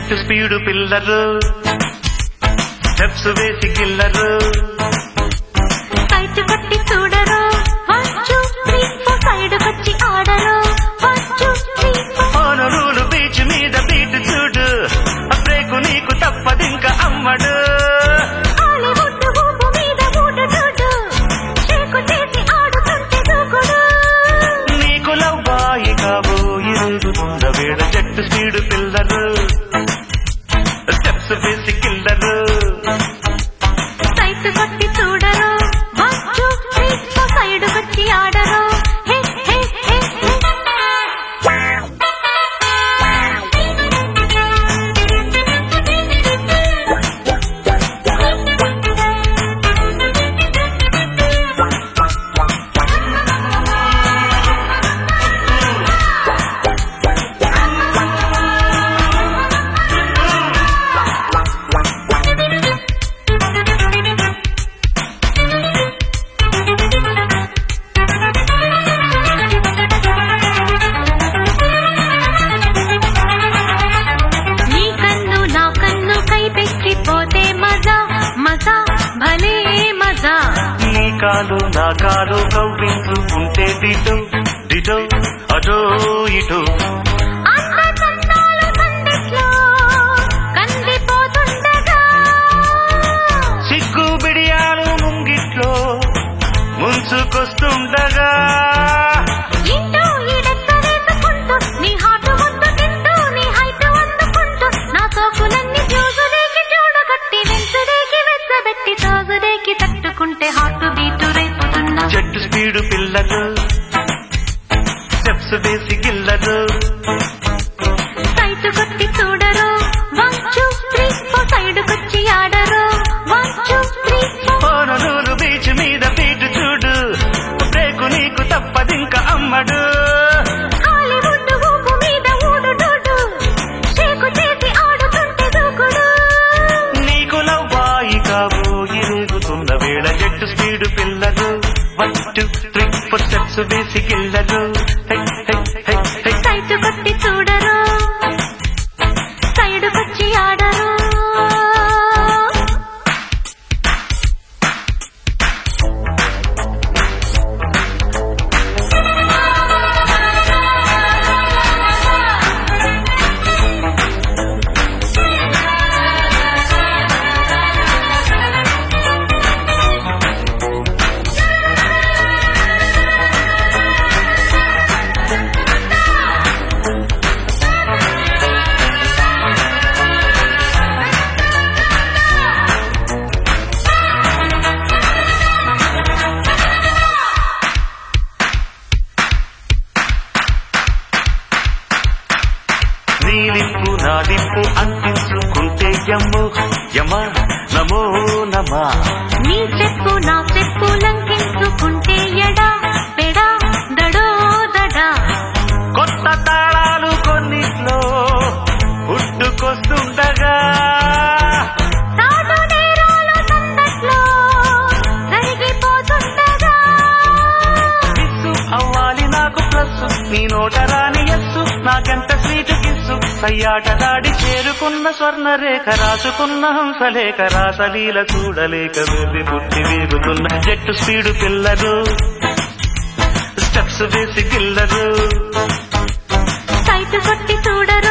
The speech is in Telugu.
జట్టు స్పీడు పిల్లరు స్టెప్స్ వేసి కిల్లరు సైట్ కొట్టి చూడరు one two three four side వచ్చి ఆడరు వన్ టూ త్రీ ఫోర్ ఓనరూలు బీచ్ మీద బీట్ చూడు బ్రేకు నీకు తప్పదింక అమ్మడు హాలీవుడ్ ఊపు మీద ఊడు డూడు షేకు చేసి ఆడుతుంటే దూకుడు నీకు లవ్వాయి కాబోయి రేగుతున్న వేళ జట్టు స్పీడు పిల్లరు స్టెప్స్ వేసి కిల్లరు సైట్ కొట్టి చూడరు one two three four side వచ్చి ఆడరు హే హే హే నీ కన్ను నా కన్ను కై పెక్కిపోతే మజా మజా భలే మజా నీ కాలు నా కాలు కవ్వించుకుంటే దిటో దిటో అటో ఇటో అంత చందాల సందిట్లో కందిపోతుండగా సిగ్గు బిడియాలు ముంగిట్లో ముంచుకొస్తుండగా ఇంటూ ఈడెక్క వేసుకుంటూ నీ హాటు ముద్దు తింటూ నీ హైట్ అందుకుంటూ నా సోకులన్నీ చూసుదేకి చూడగట్టి వెంచుదేకి వెచ్చబెట్టి తాగుదేకి తట్టుకుంటే హార్ట్ బీటు రేపుతున్నా జట్టు స్పీడు పిల్లలు స్టెప్స్ వేసి గిల్లరు సైట్ కొట్టి చూడరు one two three four side కొచ్చి ఆడరు వన్ టూ త్రీ ఫోర్ ఓనరూలు బీచ్ మీద బీటు చూడు బ్రేకు నీకు తప్పదింక అమ్మడు హాలీవుడ్ ఊపు మీద ఊడు డూడు షేకు చేసి ఆడుతుంటే దూకుడు నీకు లవ్వాయి కాబోయి రేగుతున్న వేళ జట్టు స్పీడు పిల్లలు one two three four steps వేసి గిల్లరు hi, hi, hi, hi. Sight కొట్టి చూడరు సైడ్ కొచ్చి ఆడరు నీలింపు నాలింపు అందించుకుంటే యమ్ము యమ నమో నమా నీ చెప్పు నా చెప్పు లంకించుకుంటే ఎడా పెడా దడో దడా కొత్త తాళాలు కొన్నిట్లో పుట్టుకొస్తుండగా తాడు నేరాల సందట్లో జరిగిపోతుండగా కిస్సు అవ్వాలి నాకు ప్లస్ నీ నోట రాని ఎస్సు నాకెంత స్వీట్ కిస్సు సయ్యాట దాడి చేరుకున్న స్వర్ణ రేఖ రాసుకున్న హంసలేఖ రాసలీల చూడలేక వెళ్ళి పుట్టి వేగుతున్న జట్టు స్పీడు పిల్లరు స్టెప్స్ వేసి గిల్లరు సైట్ కొట్టి చూడరు